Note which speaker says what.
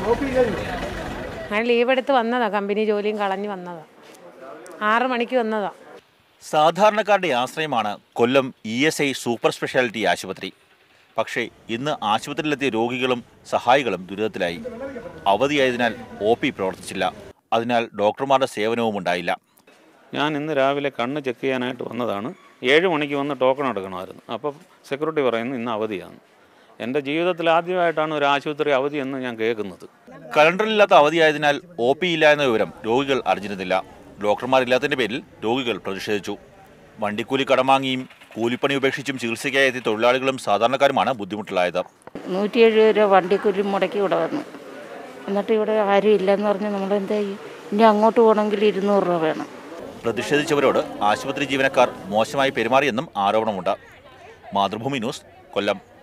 Speaker 1: ഞാൻ ലീവ് എടുത്ത് വന്നതാ കമ്പനി ജോലിയും കളഞ്ഞ് വന്നതാ ആറ് മണിക്ക് വന്നതാ
Speaker 2: സാധാരണക്കാരുടെ ആശ്രയമാണ് Kollam E S I super speciality ആശുപത്രി പക്ഷേ ഇന്ന് ആശുപത്രിയിലെത്തിയ രോഗികളും സഹായികളും ദുരിതത്തിലായി അവധിയായതിനാൽ ഒ പി പ്രവർത്തിച്ചില്ല അതിനാൽ ഡോക്ടർമാരുടെ സേവനവും ഉണ്ടായില്ല
Speaker 3: ഞാൻ ഇന്ന് രാവിലെ കണ്ണ് ചെക്ക് ചെയ്യാനായിട്ട് വന്നതാണ് ഏഴ് മണിക്ക് വന്ന് ടോക്കൺ എടുക്കണമായിരുന്നു അപ്പോൾ സെക്യൂരിറ്റി പറയുന്നു ഇന്ന് അവധിയാണ് എൻ്റെ ജീവിതത്തിൽ ആദ്യമായിട്ടാണ് ഒരു ആശുപത്രി അവധി എന്ന് ഞാൻ കേൾക്കുന്നത്
Speaker 2: കലണ്ടറിലില്ലാത്ത അവധിയായതിനാൽ ഒ പി ഇല്ല എന്ന വിവരം രോഗികൾ അറിഞ്ഞിരുന്നില്ല ഡോക്ടർമാരില്ലാത്തതിന്റെ പേരിൽ രോഗികൾ പ്രതിഷേധിച്ചു വണ്ടിക്കൂലി കടം വാങ്ങിയും കൂലിപ്പണി ഉപേക്ഷിച്ചും ചികിത്സയ്ക്കായി എത്തിയ തൊഴിലാളികളും സാധാരണക്കാരുമാണ് ബുദ്ധിമുട്ടിലായത്
Speaker 4: നൂറ്റി എഴുപത് രൂപ വണ്ടിക്കൂലി മുടക്കി ഇവിടെ വന്നു എന്നിട്ട് ഇവിടെ ആരും ഇല്ലെന്ന് പറഞ്ഞ് നമ്മൾ എന്താ ചെയ്യും ഇനി അങ്ങോട്ട് പോകണമെങ്കിൽ ഇരുന്നൂറ് രൂപ വേണം
Speaker 2: പ്രതിഷേധിച്ചവരോട് ആശുപത്രി ജീവനക്കാർ മോശമായി പെരുമാറിയെന്നും ആരോപണമുണ്ട് മാതൃഭൂമി ന്യൂസ് കൊല്ലം